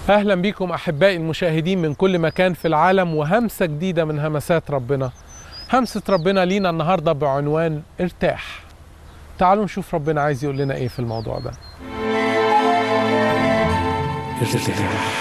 اهلا بكم احبائي المشاهدين من كل مكان في العالم وهمسه جديده من همسات ربنا همسه ربنا لينا النهارده بعنوان ارتاح تعالوا نشوف ربنا عايز يقول لنا ايه في الموضوع ده ارتاح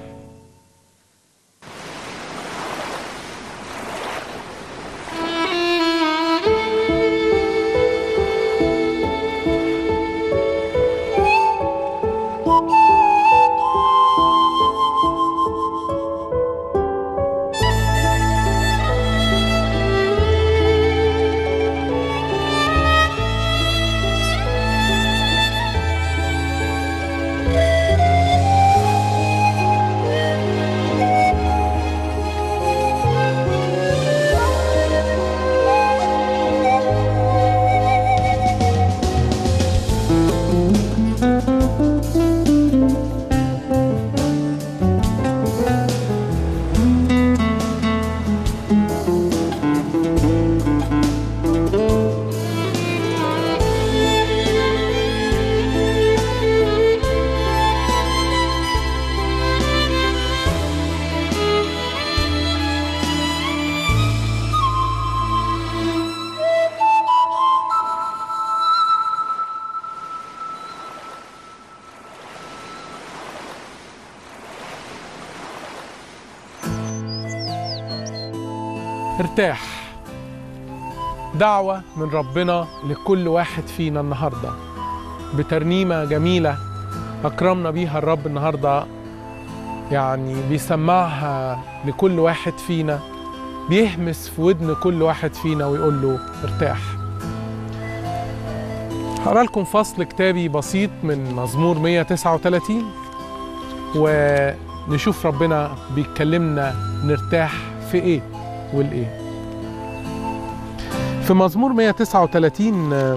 ارتاح دعوة من ربنا لكل واحد فينا النهاردة بترنيمة جميلة أكرمنا بيها الرب النهاردة يعني بيسمعها لكل واحد فينا بيهمس في ودن كل واحد فينا ويقول له ارتاح هقرا لكم فصل كتابي بسيط من مزمور 139 ونشوف ربنا بيتكلمنا نرتاح في ايه والايه في مزمور 139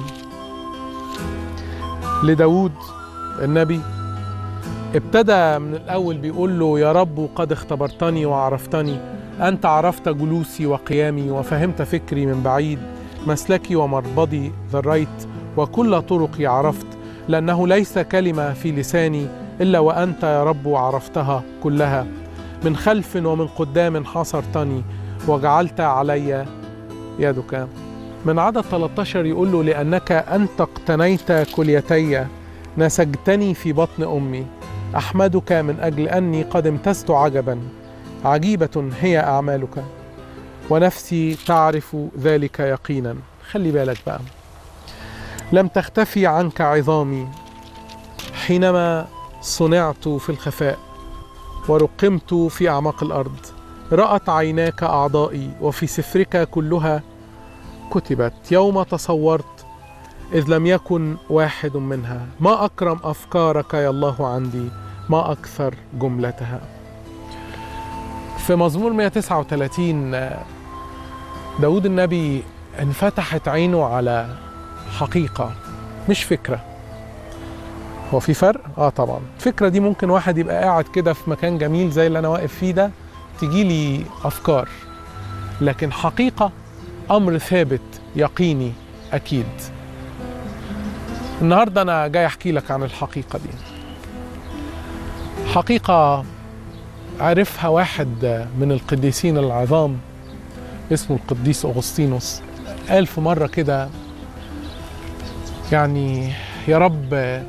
لداود النبي ابتدى من الأول بيقول له يا رب قد اختبرتني وعرفتني أنت عرفت جلوسي وقيامي وفهمت فكري من بعيد مسلكي ومربضي ذريت وكل طرقي عرفت لأنه ليس كلمة في لساني إلا وأنت يا رب عرفتها كلها من خلف ومن قدام حصرتني وجعلت علي يدك من عدد 13 يقول له لأنك أنت اقتنيت كليتي نسجتني في بطن أمي أحمدك من أجل أني قد امتزت عجبا عجيبة هي أعمالك ونفسي تعرف ذلك يقينا خلي بالك بقى لم تختفي عنك عظامي حينما صنعت في الخفاء ورقمت في أعماق الأرض رأت عيناك أعضائي وفي سفرك كلها كتبت يوم تصورت إذ لم يكن واحد منها ما أكرم أفكارك يا الله عندي ما أكثر جملتها في مزمور 139 داود النبي انفتحت عينه على حقيقة مش فكرة هو في فرق؟ اه طبعا الفكرة دي ممكن واحد يبقى قاعد كده في مكان جميل زي اللي انا واقف فيه ده تجي لي افكار لكن حقيقة امر ثابت يقيني اكيد النهارده انا جاي احكي لك عن الحقيقة دي حقيقة عرفها واحد من القديسين العظام اسمه القديس أغسطينوس قال في مرة كده يعني يا رب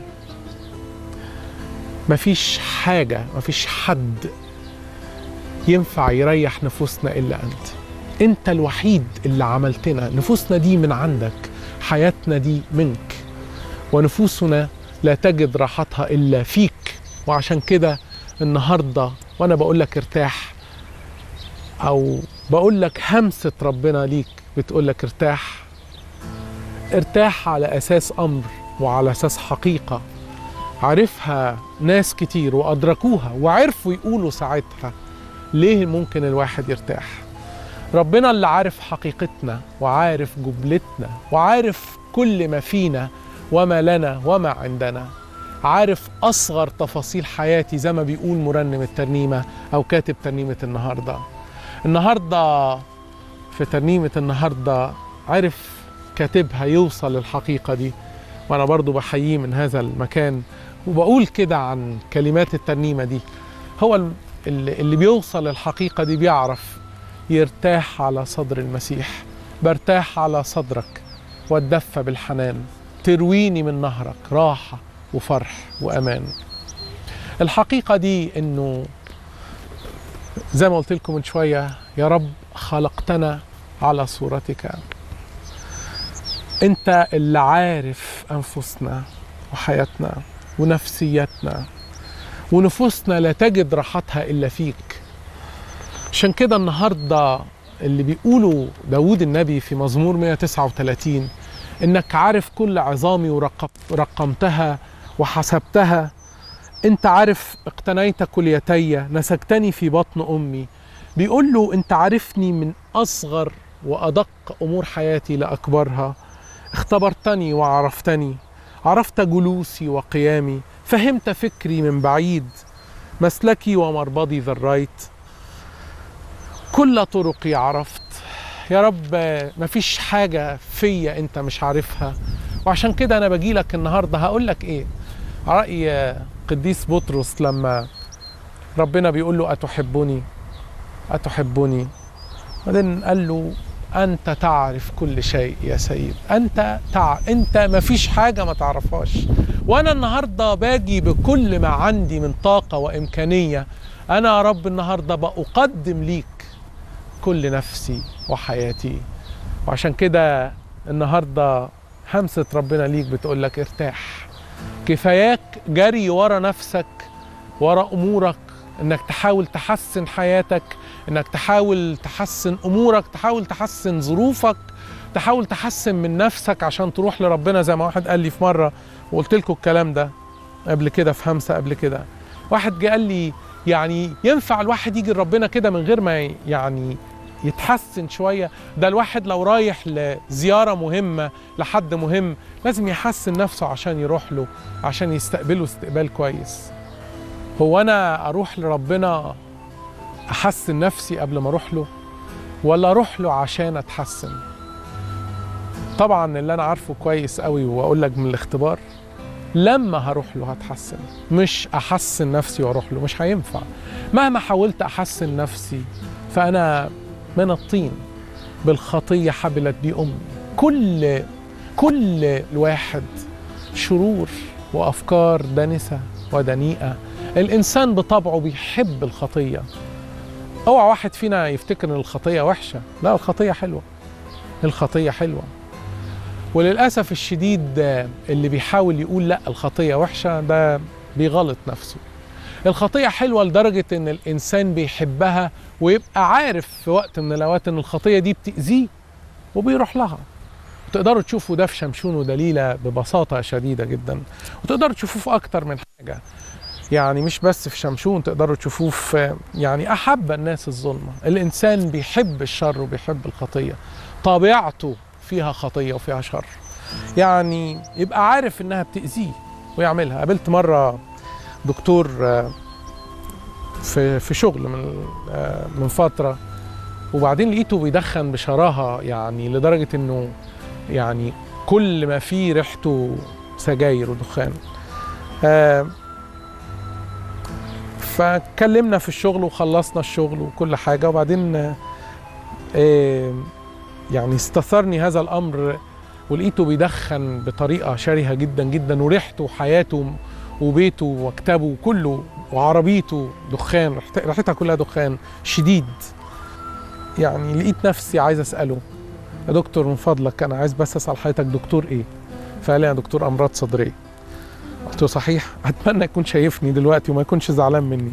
مفيش حاجة مفيش حد ينفع يريح نفوسنا إلا أنت أنت الوحيد اللي عملتنا نفوسنا دي من عندك حياتنا دي منك ونفوسنا لا تجد راحتها إلا فيك وعشان كده النهاردة وأنا بقول لك ارتاح أو بقول لك همسة ربنا ليك بتقول لك ارتاح ارتاح على أساس أمر وعلى أساس حقيقة عرفها ناس كتير وأدركوها وعرفوا يقولوا ساعتها ليه ممكن الواحد يرتاح ربنا اللي عارف حقيقتنا وعارف جبلتنا وعارف كل ما فينا وما لنا وما عندنا عارف أصغر تفاصيل حياتي زي ما بيقول مرنم الترنيمة أو كاتب ترنيمة النهاردة النهاردة في ترنيمة النهاردة عرف كاتبها يوصل للحقيقة دي وأنا برضو بحييه من هذا المكان وبقول كده عن كلمات الترنيمة دي هو ال- اللي اللي بيوصل للحقيقة دي بيعرف يرتاح على صدر المسيح برتاح على صدرك واتدفى بالحنان ترويني من نهرك راحة وفرح وأمان الحقيقة دي إنه زي ما قلت لكم من شوية يا رب خلقتنا على صورتك انت اللي عارف انفسنا وحياتنا ونفسيتنا ونفوسنا لا تجد راحتها الا فيك عشان كده النهارده اللي بيقوله داود النبي في مزمور 139 انك عارف كل عظامي ورقمتها وحسبتها انت عارف اقتنيت كليتي نسجتني في بطن امي بيقول له انت عارفني من اصغر وادق امور حياتي لاكبرها اختبرتني وعرفتني عرفت جلوسي وقيامي فهمت فكري من بعيد مسلكي ومربضي ذريت كل طرقي عرفت يا رب مفيش حاجة فيا انت مش عارفها وعشان كده انا بجيلك النهاردة هقول لك ايه رأي قديس بطرس لما ربنا بيقول له أتحبني أتحبني بعدين قال له أنت تعرف كل شيء يا سيد أنت تع... أنت ما فيش حاجة ما تعرفهاش وأنا النهاردة باجي بكل ما عندي من طاقة وإمكانية أنا يا رب النهاردة بقدم ليك كل نفسي وحياتي وعشان كده النهاردة همسة ربنا ليك بتقول لك ارتاح كفاياك جري ورا نفسك ورا امورك انك تحاول تحسن حياتك انك تحاول تحسن امورك تحاول تحسن ظروفك تحاول تحسن من نفسك عشان تروح لربنا زي ما واحد قال لي في مره وقلت لكم الكلام ده قبل كده في همسه قبل كده واحد جه قال لي يعني ينفع الواحد يجي لربنا كده من غير ما يعني يتحسن شويه ده الواحد لو رايح لزياره مهمه لحد مهم لازم يحسن نفسه عشان يروح له عشان يستقبله استقبال كويس هو انا اروح لربنا احسن نفسي قبل ما اروح له ولا اروح له عشان اتحسن طبعا اللي انا عارفه كويس قوي واقول لك من الاختبار لما هروح له هتحسن مش احسن نفسي واروح له مش هينفع مهما حاولت احسن نفسي فانا من الطين بالخطيه حبلت بي امي كل كل الواحد شرور وافكار دانسه ودنيئه الانسان بطبعه بيحب الخطيه اوعى واحد فينا يفتكر ان الخطيه وحشه لا الخطيه حلوه الخطيه حلوه وللاسف الشديد اللي بيحاول يقول لا الخطيه وحشه ده بيغلط نفسه الخطيه حلوه لدرجه ان الانسان بيحبها ويبقى عارف في وقت من الاوقات ان الخطيه دي بتاذيه وبيروح لها وتقدروا تشوفوا ده في شمشون ودليلة ببساطة شديدة جدا وتقدروا تشوفوه في أكتر من حاجة يعني مش بس في شمشون تقدروا تشوفوه في يعني أحب الناس الظلمة الإنسان بيحب الشر وبيحب الخطية طبيعته فيها خطية وفيها شر يعني يبقى عارف إنها بتأذيه ويعملها قابلت مرة دكتور في في شغل من من فترة وبعدين لقيته بيدخن بشراهة يعني لدرجة إنه يعني كل ما فيه ريحته سجاير ودخان آه فاتكلمنا في الشغل وخلصنا الشغل وكل حاجة وبعدين آه يعني استثرني هذا الأمر ولقيته بيدخن بطريقة شرهة جدا جدا وريحته وحياته وبيته وكتابه كله وعربيته دخان ريحتها كلها دخان شديد يعني لقيت نفسي عايز أسأله يا دكتور من فضلك انا عايز بس اسال حضرتك دكتور ايه فقال لي انا دكتور امراض صدريه قلت له صحيح اتمنى يكون شايفني دلوقتي وما يكونش زعلان مني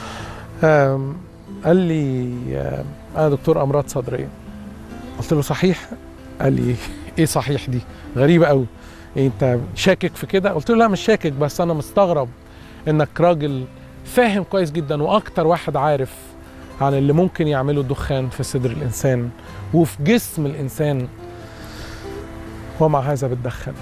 قال لي انا دكتور امراض صدريه قلت له صحيح قال لي ايه صحيح دي غريبه قوي إيه انت شاكك في كده قلت له لا مش شاكك بس انا مستغرب انك راجل فاهم كويس جدا واكتر واحد عارف عن اللي ممكن يعمله الدخان في صدر الانسان وفي جسم الانسان ومع هذا بتدخن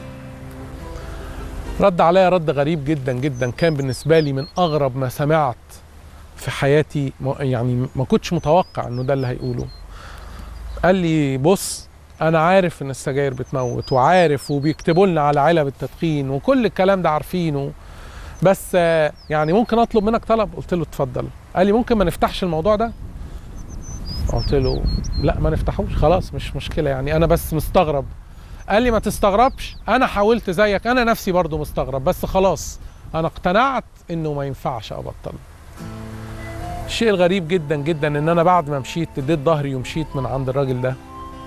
رد عليا رد غريب جدا جدا كان بالنسبه لي من اغرب ما سمعت في حياتي يعني ما كنتش متوقع انه ده اللي هيقوله قال لي بص انا عارف ان السجاير بتموت وعارف وبيكتبوا لنا على علب التدخين وكل الكلام ده عارفينه بس آه، يعني ممكن اطلب منك طلب قلت له اتفضل قال لي ممكن ما نفتحش الموضوع ده قلت له لا ما نفتحوش خلاص مش مشكله يعني انا بس مستغرب قال لي ما تستغربش انا حاولت زيك انا نفسي برضو مستغرب بس خلاص انا اقتنعت انه ما ينفعش ابطل الشيء الغريب جدا جدا ان انا بعد ما مشيت اديت ظهري ومشيت من عند الراجل ده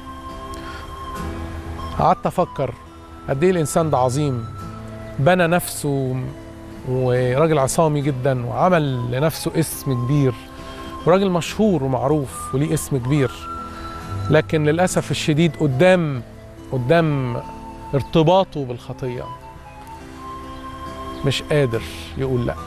قعدت افكر قد ايه الانسان ده عظيم بنى نفسه وراجل عصامي جدا وعمل لنفسه اسم كبير وراجل مشهور ومعروف وليه اسم كبير لكن للاسف الشديد قدام قدام ارتباطه بالخطيه مش قادر يقول لا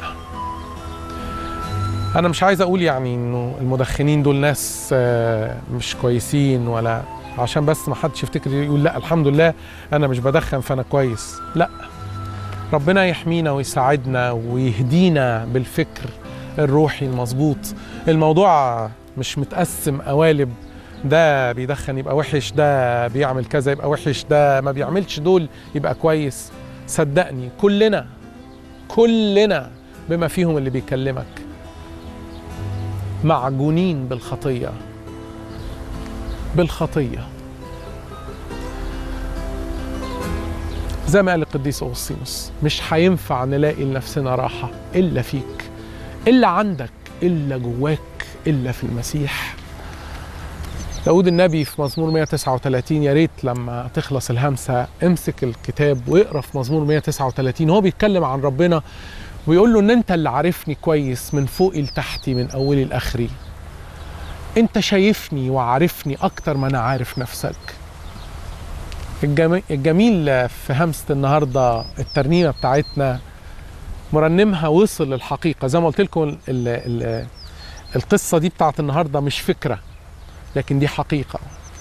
انا مش عايز اقول يعني انه المدخنين دول ناس آه، مش كويسين ولا عشان بس ما حدش يفتكر يقول لا الحمد لله انا مش بدخن فانا كويس لا ربنا يحمينا ويساعدنا ويهدينا بالفكر الروحي المظبوط الموضوع مش متقسم قوالب ده بيدخن يبقى وحش ده بيعمل كذا يبقى وحش ده ما بيعملش دول يبقى كويس صدقني كلنا كلنا بما فيهم اللي بيكلمك معجونين بالخطيه بالخطيه زي ما قال القديس اغسطينوس مش هينفع نلاقي لنفسنا راحه الا فيك الا عندك الا جواك الا في المسيح داود النبي في مزمور 139 يا ريت لما تخلص الهمسه امسك الكتاب واقرا في مزمور 139 هو بيتكلم عن ربنا ويقول له ان انت اللي عارفني كويس من فوقي لتحتي من اولي لاخري انت شايفني وعارفني اكتر ما انا عارف نفسك الجمي- الجميل في همسة النهاردة الترنيمة بتاعتنا مرنمها وصل للحقيقة زي ما قلت لكم ال ال القصة دي بتاعت النهاردة مش فكرة لكن دي حقيقة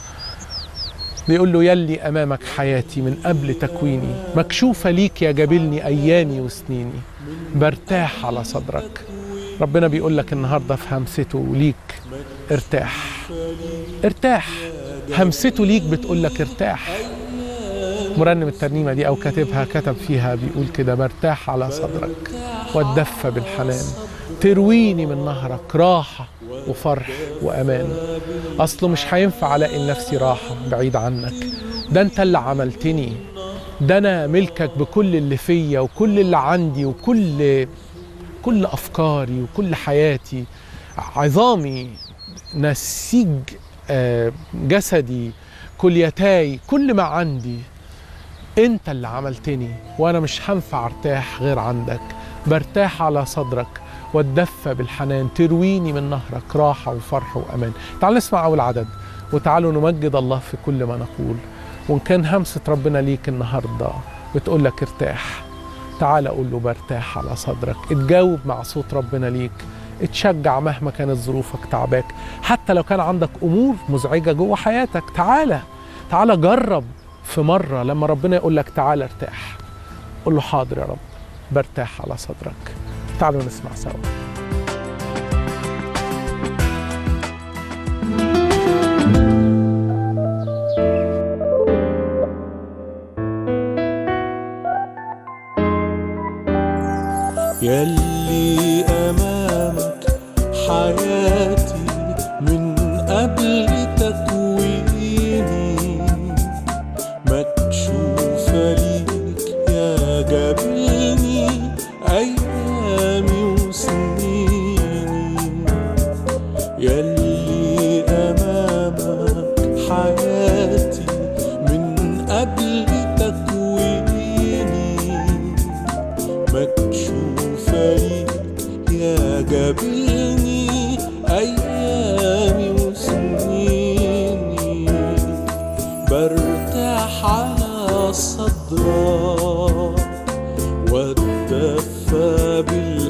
بيقول له يلي أمامك حياتي من قبل تكويني مكشوفة ليك يا جابلني أيامي وسنيني برتاح على صدرك ربنا بيقول لك النهاردة في همسته ليك ارتاح ارتاح همسته ليك بتقول لك ارتاح مرنم الترنيمة دي أو كاتبها كتب فيها بيقول كده برتاح على صدرك واتدفى بالحنان ترويني من نهرك راحة وفرح وأمان أصله مش هينفع ألاقي لنفسي راحة بعيد عنك ده أنت اللي عملتني ده أنا ملكك بكل اللي فيا وكل اللي عندي وكل كل أفكاري وكل حياتي عظامي نسيج آه، جسدي كليتاي كل ما عندي انت اللي عملتني وانا مش هنفع ارتاح غير عندك برتاح على صدرك واتدفى بالحنان ترويني من نهرك راحة وفرح وأمان تعالوا نسمع أول عدد وتعالوا نمجد الله في كل ما نقول وإن كان همسة ربنا ليك النهاردة بتقول لك ارتاح تعال أقول له برتاح على صدرك اتجاوب مع صوت ربنا ليك اتشجع مهما كانت ظروفك تعباك حتى لو كان عندك أمور مزعجة جوه حياتك تعالى تعالى جرب في مرة لما ربنا يقول لك تعالى ارتاح قول له حاضر يا رب برتاح على صدرك تعالوا نسمع سوا يلي أمامك حياتي من قبل تكويني مكشوفة ليك يا جبلني أيامي وسنيني يلي أمامك حياتي من قبل تكويني مكشوفة ليك يا جبلني أيامي وسنيني برتاح على صدرك واتدفى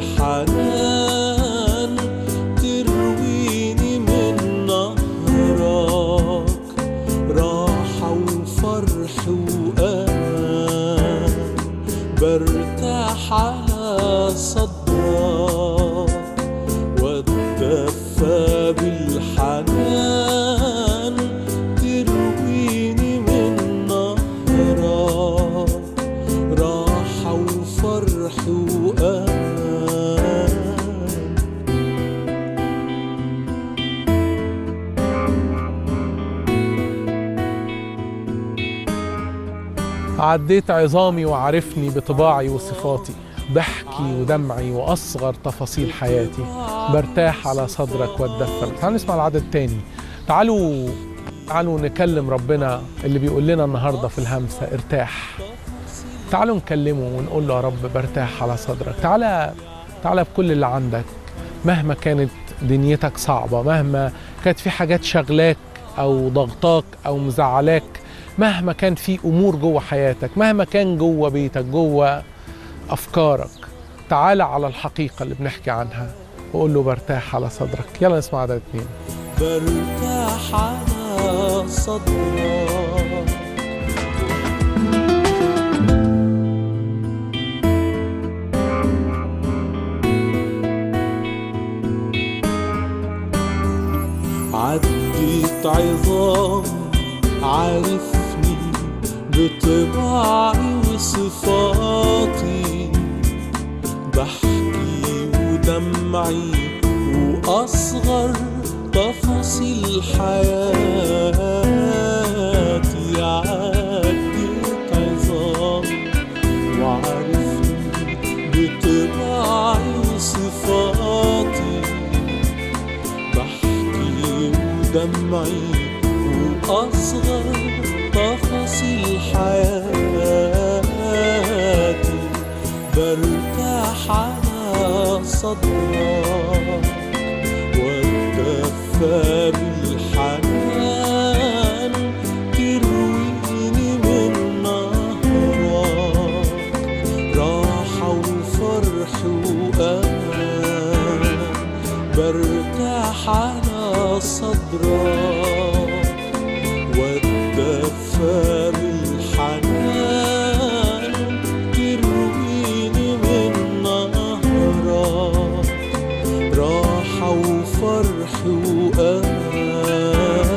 بالحنان ترويني من نهرك راحة وفرح وأمان برتاح على صدرك واتدفى بالحنان ترويني من نهرك عديت عظامي وعرفني بطباعي وصفاتي ضحكي ودمعي وأصغر تفاصيل حياتي برتاح على صدرك واتدفى تعالوا نسمع العدد التاني تعالوا تعالوا نكلم ربنا اللي بيقول لنا النهارده في الهمسة ارتاح تعالوا نكلمه ونقول له يا رب برتاح على صدرك تعالى تعالى بكل اللي عندك مهما كانت دنيتك صعبة مهما كانت في حاجات شغلاك أو ضغطاك أو مزعلاك مهما كان في أمور جوه حياتك مهما كان جوه بيتك جوه أفكارك تعالى على الحقيقة اللي بنحكي عنها وقول له برتاح على صدرك يلا نسمع عدد اتنين برتاح على صدرك عديت عظام عارفني بطباعي وصفاتي بحكي ودمعي وأصغر تفاصيل حياتي عديت عظام وعرفني بطباعي وصفاتي بحكي ودمعي وأصغر تفاصيل حياتي برتاح على صدرك واتدفى بالحنان ترويني من نهرك راحة وفرح وأمان برتاح على صدرك واتدفى بالحنان ترويني من نهرك راحة وفرح وأمان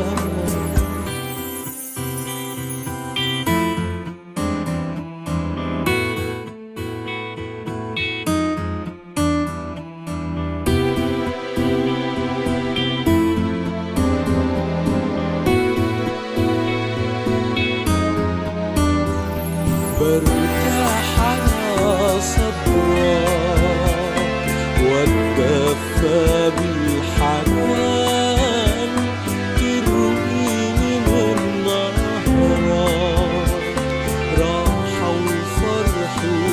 برتاح على صدرك واتدفى بالحنان ترويني من نهرك راحة وفرح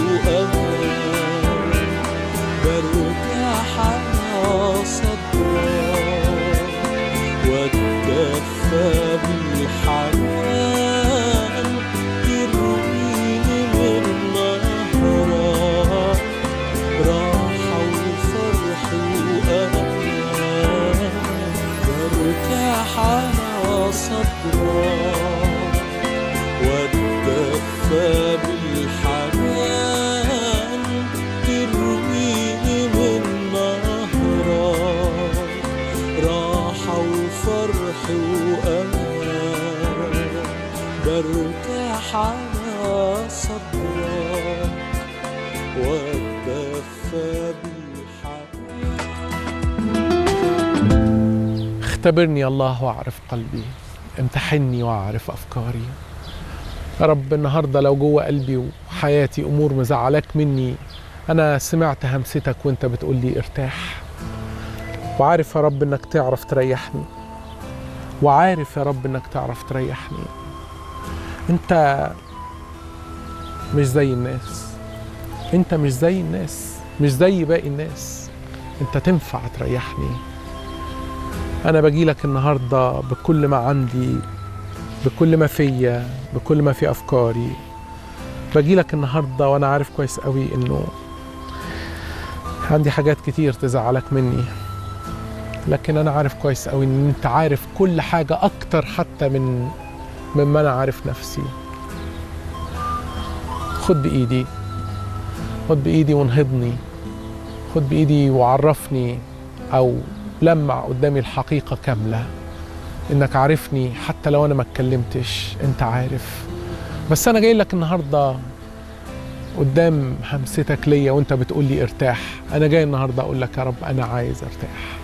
وأمان برتاح على صدرك واتدفى بالحنان ترويني من نهرك راحة وفرح وأمان برتاح على صدرك واتدفى بالحنان ترويني من نهرك راحة وفرح وأمان برتاح على صدرك واتدفى بالحنان اختبرني الله واعرف قلبي امتحني واعرف افكاري يا رب النهارده لو جوه قلبي وحياتي امور مزعلاك مني انا سمعت همستك وانت بتقول لي ارتاح وعارف يا رب انك تعرف تريحني وعارف يا رب انك تعرف تريحني انت مش زي الناس انت مش زي الناس مش زي باقي الناس انت تنفع تريحني انا باجيلك النهارده بكل ما عندي بكل ما فيا بكل ما في افكاري باجيلك النهارده وانا عارف كويس قوي انه عندي حاجات كتير تزعلك مني لكن انا عارف كويس قوي ان انت عارف كل حاجه اكتر حتى من مما انا عارف نفسي خد بايدي خد بايدي وانهضني خد بايدي وعرفني او لمع قدامي الحقيقه كامله انك عارفني حتى لو انا ما اتكلمتش انت عارف بس انا جاي لك النهارده قدام همستك ليا وانت بتقول لي ارتاح انا جاي النهارده اقول لك يا رب انا عايز ارتاح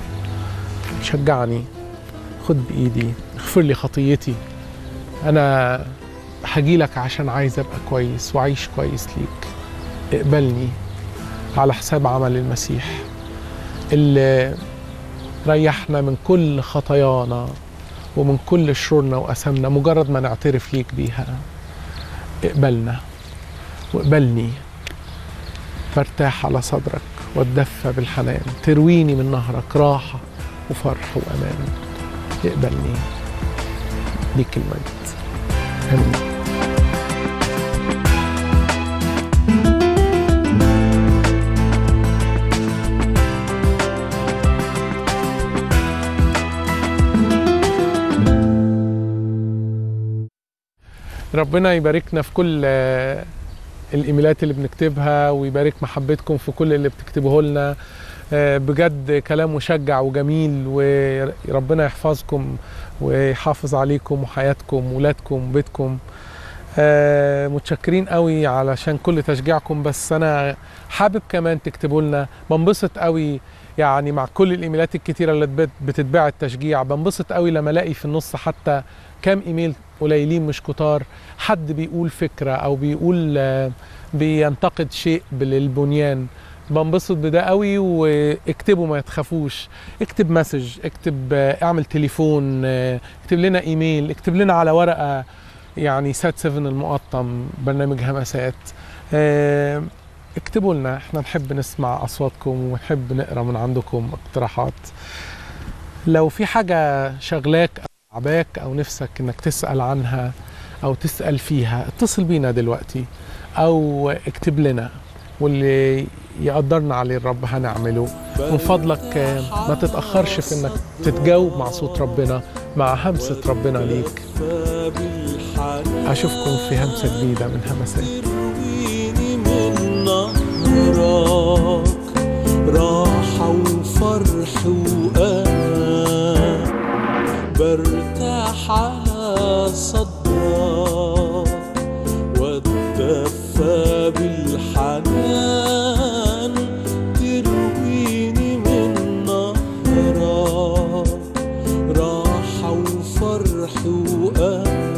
شجعني خد بايدي اغفر لي خطيتي انا هجيلك عشان عايز ابقى كويس واعيش كويس ليك اقبلني على حساب عمل المسيح اللي ريحنا من كل خطايانا ومن كل شرورنا وأثامنا مجرد ما نعترف ليك بيها اقبلنا واقبلني فارتاح على صدرك واتدفى بالحنان ترويني من نهرك راحة وفرح وأمان اقبلني ليك المجد آمين ربنا يباركنا في كل آه، الايميلات اللي بنكتبها ويبارك محبتكم في كل اللي بتكتبوه لنا آه، بجد كلام مشجع وجميل وربنا يحفظكم ويحافظ عليكم وحياتكم ولادكم وبيتكم آه، متشكرين قوي علشان كل تشجيعكم بس انا حابب كمان تكتبوا لنا بنبسط قوي يعني مع كل الايميلات الكتيره اللي بت- بتتباع التشجيع بنبسط قوي لما الاقي في النص حتى كام ايميل قليلين مش كتار حد بيقول فكره او بيقول آه، بينتقد شيء للبنيان بنبسط بده قوي واكتبوا ما تخافوش اكتب مسج اكتب آه، اعمل تليفون آه، اكتب لنا ايميل اكتب لنا على ورقه يعني سات 7 المقطم برنامج همسات آه، اكتبوا لنا احنا نحب نسمع اصواتكم ونحب نقرا من عندكم اقتراحات لو في حاجه شغلاك او تعباك او نفسك انك تسال عنها او تسال فيها اتصل بينا دلوقتي او اكتب لنا واللي يقدرنا عليه الرب هنعمله من فضلك آه، ما تتاخرش في انك تتجاوب مع صوت ربنا مع همسه ربنا ليك اشوفكم في همسه جديده من همسات ترويني من نهرك راحة وفرح وأمان برتاح على صدرك واتدفى بالحنان ترويني من نهرك راحة وفرح وأمان